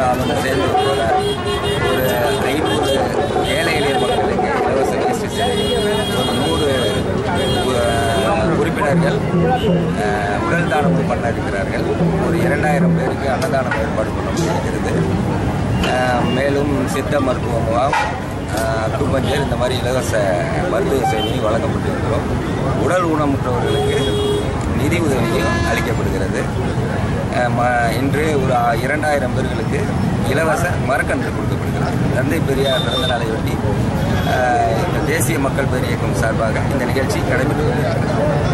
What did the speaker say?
அதோட சேர்ந்து போல ஒரு ஐநூறு ஏழை எளிய மக்களுக்கு இலவச வேஷ்டி சேவை ஒரு நூறு அஹ், உறுப்பினர்கள் அஹ், உடல் தானமும் பண்ண இருக்கிறார்கள் ஒரு இரண்டாயிரம் பேருக்கு அன்னதானம் ஏற்பாடு பண்ணப்பட்டிருக்கிறது அஹ், மேலும் சித்த மருத்துவ முகாம் அஹ், அக்குபஞ்சர் இந்த மாதிரி இலவச மருத்துவ சேவையை வழங்கப்பட்டிருக்கிறோம் உடல் ஊனமுற்றவர்களுக்கு நிதி உதவியும் அளிக்கப்படுகிறது அஹ், ம- இன்று ஒரு ஆ- இரண்டாயிரம் பேர்களுக்கு இலவச மரக்கன்று கொடுக்கப்படுகிறது தந்தை பெரியார் பிறந்த நாளை ஒட்டி அஹ், இந்த தேசிய மக்கள் பேர் இயக்கம் சார்பாக இந்த நிகழ்ச்சி நடைபெற்று வருகிறது